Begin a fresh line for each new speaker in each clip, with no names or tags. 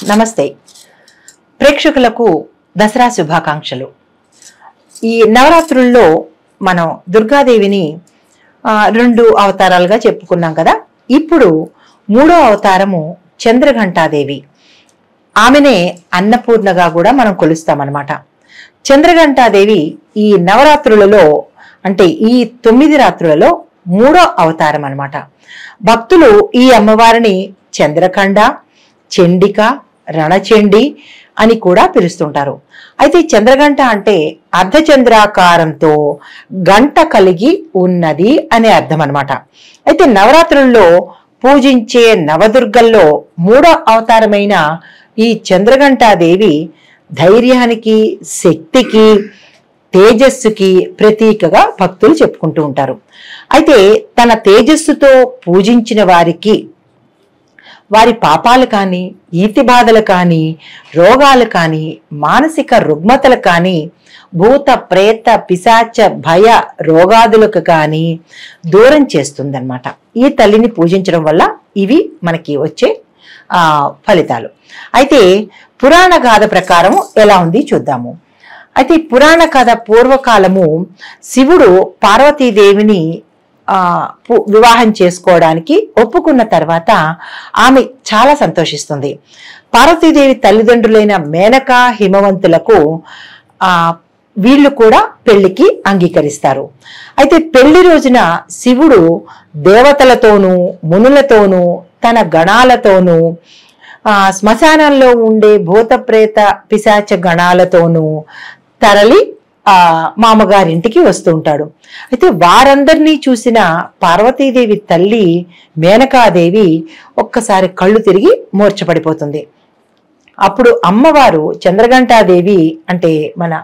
నమస్తే ప్రేక్షకులకు దసరా శుభాకాంక్షలు ఈ నవరాత్రుల్లో మనం దుర్గాదేవిని ఆ, రెండు అవతారాలుగా చెప్పుకున్నాం కదా ఇప్పుడు మూడో అవతారము చంద్రఘంటాదేవి ఆమెనే అన్నపూర్ణగా కూడా మనం కొలుస్తామన్నమాట చంద్రఘంటాదేవి ఈ నవరాత్రులలో అంటే ఈ తొమ్మిది రాత్రులలో మూడో అవతారం అన్నమాట భక్తులు ఈ అమ్మవారిని చంద్రఖండ చండిక రణచండి అని కూడా పిలుస్తుంటారు అయితే చంద్రగంట అంటే అర్ధచంద్రాకారంతో గంట కలిగి ఉన్నది అనే అర్థం అన్నమాట అయితే నవరాత్రుల్లో పూజించే నవదుర్గల్లో మూడో అవతారమైన ఈ చంద్రఘంటాదేవి ధైర్యానికి శక్తికి తేజస్సుకి ప్రతీకగా భక్తులు చెప్పుకుంటూ ఉంటారు అయితే తన తేజస్సుతో పూజించిన వారికి వారి పాపాలు కానీ ఈతి బాధలు కానీ రోగాలు కానీ మానసిక రుగ్మతలు కానీ భూత ప్రేత పిశాచ భయ రోగాదులకు కానీ దూరం చేస్తుందన్నమాట ఈ తల్లిని పూజించడం వల్ల ఇవి మనకి వచ్చే ఆ, ఫలితాలు అయితే పురాణ గాథ ప్రకారం ఎలా ఉంది చూద్దాము అయితే ఈ పురాణ కథ పూర్వకాలము శివుడు పార్వతీదేవిని ఆ, పు- వివాహం చేసుకోవడానికి ఒప్పుకున్న తర్వాత ఆమె చాలా సంతోషిస్తుంది పార్వతీదేవి తల్లిదండ్రులైన మేనక హిమవంతులకు ఆ వీళ్ళు కూడా పెళ్లికి అంగీకరిస్తారు అయితే పెళ్లి రోజున శివుడు దేవతలతోనూ మునులతోనూ తన గణాలతోనూ ఆ శ్మశానంలో ఉండే భూత ప్రేత పిశాచ గణాలతోనూ తరలి ఆ మామగారింటికి వస్తూ ఉంటాడు అయితే వారందరినీ చూసిన పార్వతీదేవి తల్లి మేనకాదేవి ఒక్కసారి కళ్ళు తిరిగి మూర్ఛపడిపోతుంది అప్పుడు అమ్మవారు చంద్రఘంటాదేవి అంటే మన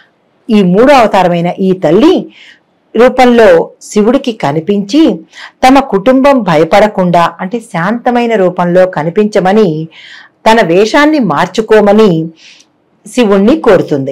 ఈ మూడో అవతారమైన ఈ తల్లి రూపంలో శివుడికి కనిపించి తమ కుటుంబం భయపడకుండా అంటే శాంతమైన రూపంలో కనిపించమని తన వేషాన్ని మార్చుకోమని శివుణ్ణి కోరుతుంది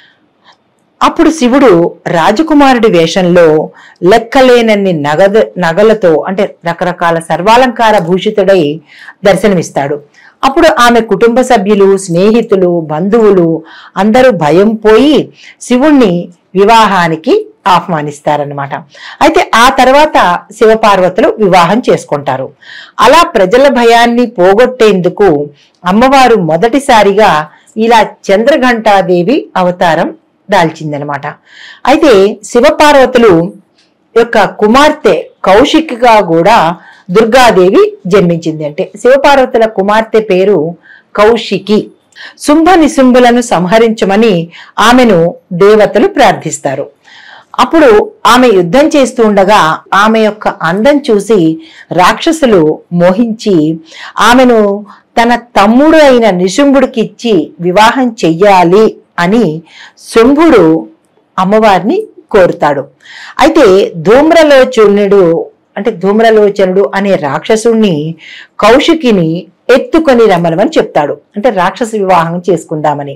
అప్పుడు శివుడు రాజకుమారుడి వేషంలో లెక్కలేనన్ని నగద నగలతో అంటే రకరకాల సర్వాలంకార భూషితుడై దర్శనమిస్తాడు అప్పుడు ఆమె కుటుంబ సభ్యులు స్నేహితులు బంధువులు అందరూ భయం పోయి శివుణ్ణి వివాహానికి ఆహ్వానిస్తారన్నమాట అయితే ఆ తర్వాత శివపార్వతులు వివాహం చేసుకుంటారు అలా ప్రజల భయాన్ని పోగొట్టేందుకు అమ్మవారు మొదటిసారిగా ఇలా చంద్రఘంటాదేవి అవతారం దాల్చిందనమాట అయితే శివపార్వతులు యొక్క కుమార్తె కౌశిక్గా కూడా దుర్గాదేవి జన్మించింది అంటే శివపార్వతుల కుమార్తె పేరు కౌశికి శుంభ నిశుంభులను సంహరించమని ఆమెను దేవతలు ప్రార్థిస్తారు అప్పుడు ఆమె యుద్ధం చేస్తూ ఉండగా ఆమె యొక్క అందం చూసి రాక్షసులు మోహించి ఆమెను తన తమ్ముడు అయిన నిశుంభుడికి ఇచ్చి వివాహం చెయ్యాలి అని శుంభుడు అమ్మవారిని కోరుతాడు అయితే ధూమ్రలోచనుడు అంటే ధూమ్రలోచనుడు అనే రాక్షసుణ్ణి కౌశికిని ఎత్తుకొని రమ్మనమని చెప్తాడు అంటే రాక్షస వివాహం చేసుకుందామని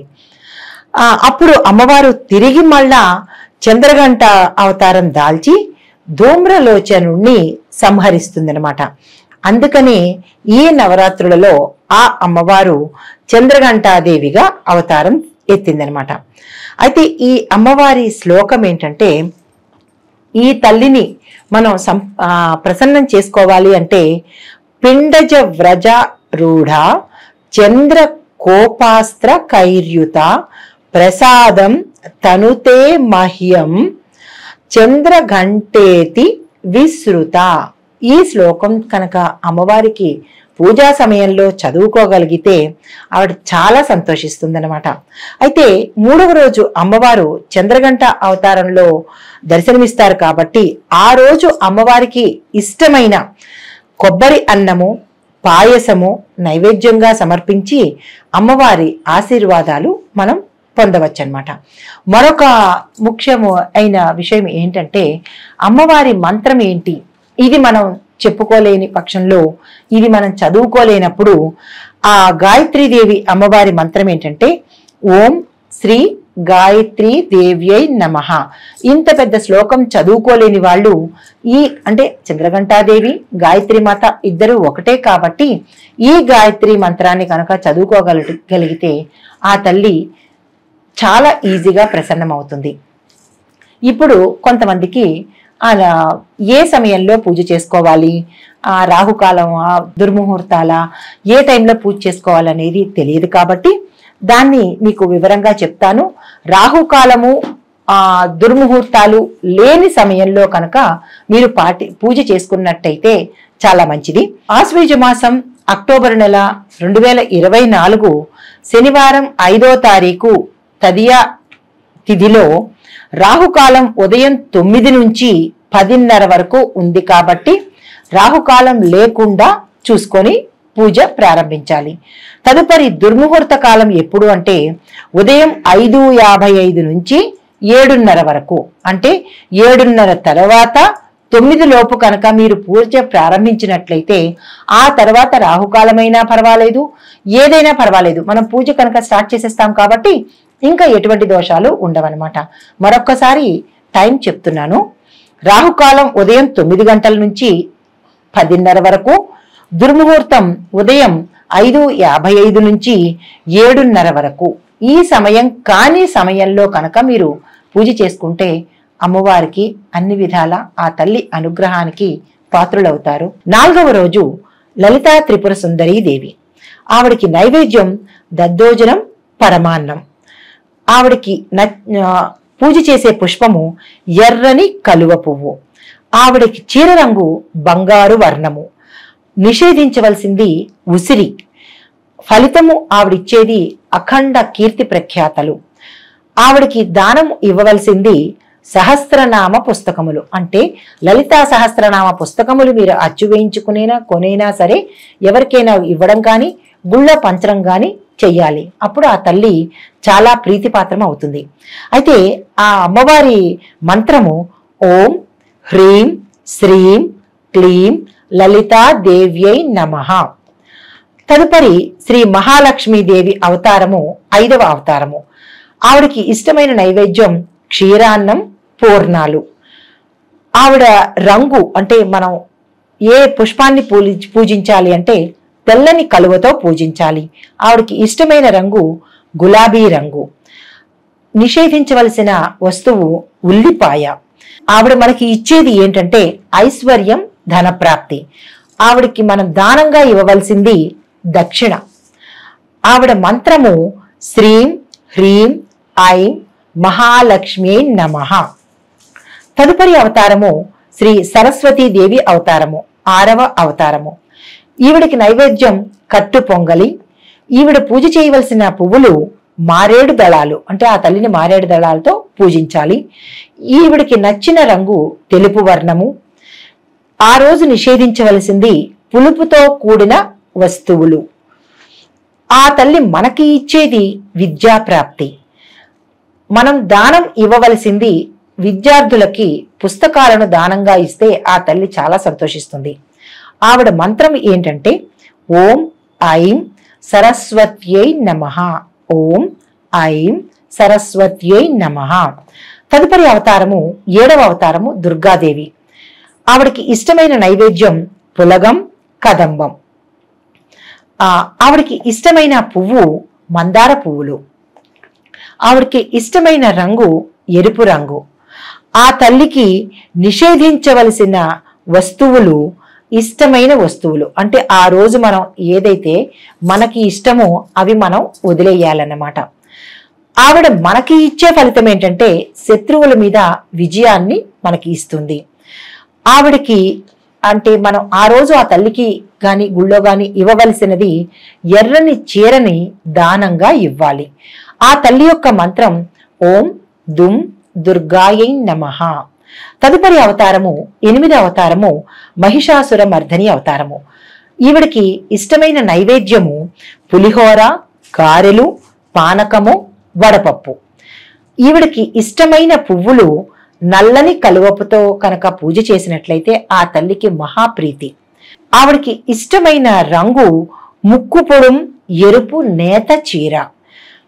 ఆ అప్పుడు అమ్మవారు తిరిగి మళ్ళా చంద్రగంట అవతారం దాల్చి ధూమ్రలోచనుణ్ణి సంహరిస్తుందన్నమాట అందుకని ఈ నవరాత్రులలో ఆ అమ్మవారు చంద్రఘంటాదేవిగా అవతారం ఎత్తిందనమాట అయితే ఈ అమ్మవారి శ్లోకం ఏంటంటే ఈ తల్లిని మనం సం ఆ, ప్రసన్నం చేసుకోవాలి అంటే పిండజ వ్రజ రూఢ చంద్ర కోపాస్త్ర కైర్యుత ప్రసాదం తనుతే మహ్యం చంద్రఘంటేతి విశ్రుత ఈ శ్లోకం కనుక అమ్మవారికి పూజా సమయంలో చదువుకోగలిగితే ఆవిడ చాలా సంతోషిస్తుందన్నమాట అయితే మూడవ రోజు అమ్మవారు చంద్రగంట అవతారంలో దర్శనమిస్తారు కాబట్టి ఆ రోజు అమ్మవారికి ఇష్టమైన కొబ్బరి అన్నము పాయసము నైవేద్యంగా సమర్పించి అమ్మవారి ఆశీర్వాదాలు మనం పొందవచ్చు అనమాట మరొక ముఖ్యము అయిన విషయం ఏంటంటే అమ్మవారి మంత్రం ఏంటి ఇది మనం చెప్పుకోలేని పక్షంలో ఇది మనం చదువుకోలేనప్పుడు ఆ గాయత్రీదేవి అమ్మవారి మంత్రం ఏంటంటే ఓం శ్రీ గాయత్రి దేవ్యై నమః ఇంత పెద్ద శ్లోకం చదువుకోలేని వాళ్ళు ఈ అంటే చంద్రఘంటాదేవి గాయత్రి మాత ఇద్దరు ఒకటే కాబట్టి ఈ గాయత్రి మంత్రాన్ని కనుక చదువుకోగలిగితే ఆ తల్లి చాలా ఈజీగా ప్రసన్నమవుతుంది ఇప్పుడు కొంతమందికి అలా ఏ సమయంలో పూజ చేసుకోవాలి ఆ రాహుకాలం ఆ దుర్ముహూర్తాల ఏ టైంలో పూజ చేసుకోవాలనేది తెలియదు కాబట్టి దాన్ని మీకు వివరంగా చెప్తాను రాహుకాలము ఆ దుర్ముహూర్తాలు లేని సమయంలో కనుక మీరు పాటి పూజ చేసుకున్నట్టయితే చాలా మంచిది ఆశ్వీజ మాసం అక్టోబర్ నెల రెండు వేల ఇరవై నాలుగు శనివారం ఐదో తారీఖు తదియా తిథిలో రాహుకాలం ఉదయం తొమ్మిది నుంచి పదిన్నర వరకు ఉంది కాబట్టి రాహుకాలం లేకుండా చూసుకొని పూజ ప్రారంభించాలి తదుపరి దుర్ముహూర్త కాలం ఎప్పుడు అంటే ఉదయం ఐదు యాభై ఐదు నుంచి ఏడున్నర వరకు అంటే ఏడున్నర తర్వాత తొమ్మిది లోపు కనుక మీరు పూజ ప్రారంభించినట్లయితే ఆ తర్వాత రాహుకాలమైనా పర్వాలేదు ఏదైనా పర్వాలేదు మనం పూజ కనుక స్టార్ట్ చేసేస్తాం కాబట్టి ఇంకా ఎటువంటి దోషాలు ఉండవన్నమాట మరొక్కసారి టైం చెప్తున్నాను రాహుకాలం ఉదయం తొమ్మిది గంటల నుంచి పదిన్నర వరకు దుర్ముహూర్తం ఉదయం ఐదు యాభై ఐదు నుంచి ఏడున్నర వరకు ఈ సమయం కాని సమయంలో కనుక మీరు పూజ చేసుకుంటే అమ్మవారికి అన్ని విధాల ఆ తల్లి అనుగ్రహానికి పాత్రులవుతారు నాలుగవ రోజు లలితా త్రిపుర సుందరీ దేవి ఆవిడికి నైవేద్యం దద్దోజనం పరమాన్నం ఆవిడికి న- ఆ, పూజ చేసే పుష్పము ఎర్రని కలువ పువ్వు ఆవిడకి చీర రంగు బంగారు వర్ణము నిషేధించవలసింది ఉసిరి ఫలితము ఆవిడిచ్చేది అఖండ కీర్తి ప్రఖ్యాతలు ఆవిడకి దానం ఇవ్వవలసింది సహస్రనామ పుస్తకములు అంటే లలితా సహస్రనామ పుస్తకములు మీరు అచ్చు వేయించుకునేనా కొనేనా సరే ఎవరికైనా ఇవ్వడం కానీ గుళ్ళ పంచడం కానీ చెయ్యాలి అప్పుడు ఆ తల్లి చాలా ప్రీతిపాత్రం అవుతుంది అయితే ఆ అమ్మవారి మంత్రము ఓం హ్రీం శ్రీం క్లీం లలితా దేవ్యై నమః తదుపరి శ్రీ మహాలక్ష్మీదేవి అవతారము ఐదవ అవతారము ఆవిడకి ఇష్టమైన నైవేద్యం క్షీరాన్నం పూర్ణాలు ఆవిడ రంగు అంటే మనం ఏ పుష్పాన్ని పూలి పూజించాలి అంటే తెల్లని కలువతో పూజించాలి ఆవిడకి ఇష్టమైన రంగు గులాబీ రంగు నిషేధించవలసిన వస్తువు ఉల్లిపాయ ఆవిడ మనకి ఇచ్చేది ఏంటంటే ఐశ్వర్యం ధనప్రాప్తి ఆవిడకి మనం దానంగా ఇవ్వవలసింది దక్షిణ ఆవిడ మంత్రము శ్రీం హ్రీం ఐం మహాలక్ష్మి నమః తదుపరి అవతారము శ్రీ సరస్వతీ దేవి అవతారము ఆరవ అవతారము ఈవిడికి నైవేద్యం కట్టు పొంగలి ఈవిడ పూజ చేయవలసిన పువ్వులు మారేడు దళాలు అంటే ఆ తల్లిని మారేడు దళాలతో పూజించాలి ఈవిడికి నచ్చిన రంగు తెలుపు వర్ణము ఆ రోజు నిషేధించవలసింది పులుపుతో కూడిన వస్తువులు ఆ తల్లి మనకి ఇచ్చేది విద్యా ప్రాప్తి మనం దానం ఇవ్వవలసింది విద్యార్థులకి పుస్తకాలను దానంగా ఇస్తే ఆ తల్లి చాలా సంతోషిస్తుంది ఆవిడ మంత్రం ఏంటంటే ఓం ఐం సరస్వత్యై నమః ఓం ఐం సరస్వత్యై నమః తదుపరి అవతారము ఏడవ అవతారము దుర్గాదేవి ఆవిడకి ఇష్టమైన నైవేద్యం పులగం కదంబం ఆ ఆవిడకి ఇష్టమైన పువ్వు మందార పువ్వులు ఆవిడకి ఇష్టమైన రంగు ఎరుపు రంగు ఆ తల్లికి నిషేధించవలసిన వస్తువులు ఇష్టమైన వస్తువులు అంటే ఆ రోజు మనం ఏదైతే మనకి ఇష్టమో అవి మనం వదిలేయాలన్నమాట ఆవిడ మనకి ఇచ్చే ఫలితం ఏంటంటే శత్రువుల మీద విజయాన్ని మనకి ఇస్తుంది ఆవిడకి అంటే మనం ఆ రోజు ఆ తల్లికి గాని గుళ్ళో గాని ఇవ్వవలసినది ఎర్రని చీరని దానంగా ఇవ్వాలి ఆ తల్లి యొక్క మంత్రం ఓం దుమ్ దుర్గాయై నమః తదుపరి అవతారము ఎనిమిది అవతారము మహిషాసుర మర్ధని అవతారము ఈవిడికి ఇష్టమైన నైవేద్యము పులిహోర గారెలు పానకము వడపప్పు ఈవిడికి ఇష్టమైన పువ్వులు నల్లని కలువపుతో కనుక పూజ చేసినట్లయితే ఆ తల్లికి మహాప్రీతి ఆవిడికి ఇష్టమైన రంగు ముక్కు పొడుం ఎరుపు నేత చీర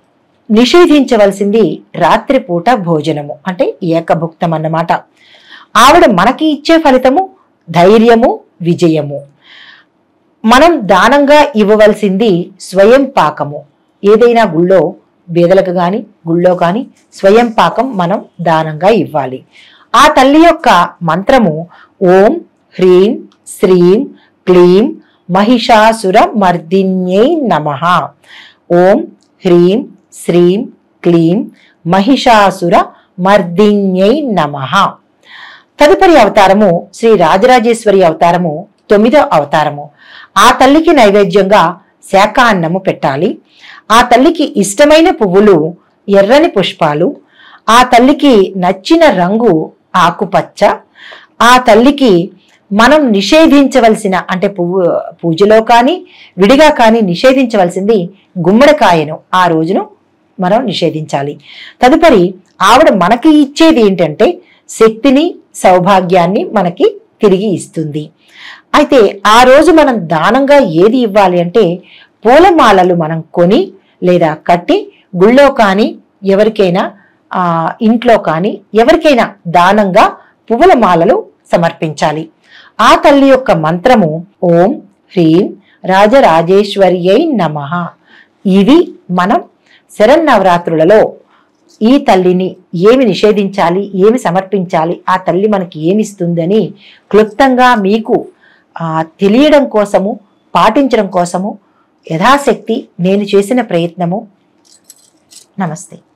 నిషేధించవలసింది రాత్రిపూట భోజనము అంటే ఏకభుక్తం అన్నమాట ఆవిడ మనకి ఇచ్చే ఫలితము ధైర్యము విజయము మనం దానంగా ఇవ్వవలసింది స్వయం పాకము ఏదైనా గుళ్ళో బీదలకు కానీ గుళ్ళో కానీ స్వయం పాకం మనం దానంగా ఇవ్వాలి ఆ తల్లి యొక్క మంత్రము ఓం హ్రీం శ్రీం క్లీం మహిషాసుర మర్దిన్యై నమ ఓం హ్రీం శ్రీం క్లీం మహిషాసుర మర్దిన్యై నమ తదుపరి అవతారము శ్రీ రాజరాజేశ్వరి అవతారము తొమ్మిదో అవతారము ఆ తల్లికి నైవేద్యంగా శాఖాన్నము పెట్టాలి ఆ తల్లికి ఇష్టమైన పువ్వులు ఎర్రని పుష్పాలు ఆ తల్లికి నచ్చిన రంగు ఆకుపచ్చ ఆ తల్లికి మనం నిషేధించవలసిన అంటే పువ్వు పూజలో కానీ విడిగా కానీ నిషేధించవలసింది గుమ్మడికాయను ఆ రోజును మనం నిషేధించాలి తదుపరి ఆవిడ మనకి ఇచ్చేది ఏంటంటే శక్తిని సౌభాగ్యాన్ని మనకి తిరిగి ఇస్తుంది అయితే ఆ రోజు మనం దానంగా ఏది ఇవ్వాలి అంటే పూలమాలలు మనం కొని లేదా కట్టి గుళ్ళో కానీ ఎవరికైనా ఆ ఇంట్లో కానీ ఎవరికైనా దానంగా పువ్వుల మాలలు సమర్పించాలి ఆ తల్లి యొక్క మంత్రము ఓం హ్రీం రాజరాజేశ్వర్యై నమ ఇది మనం శరన్నవరాత్రులలో ఈ తల్లిని ఏమి నిషేధించాలి ఏమి సమర్పించాలి ఆ తల్లి మనకి ఏమిస్తుందని క్లుప్తంగా మీకు ఆ, తెలియడం కోసము పాటించడం కోసము యథాశక్తి నేను చేసిన ప్రయత్నము నమస్తే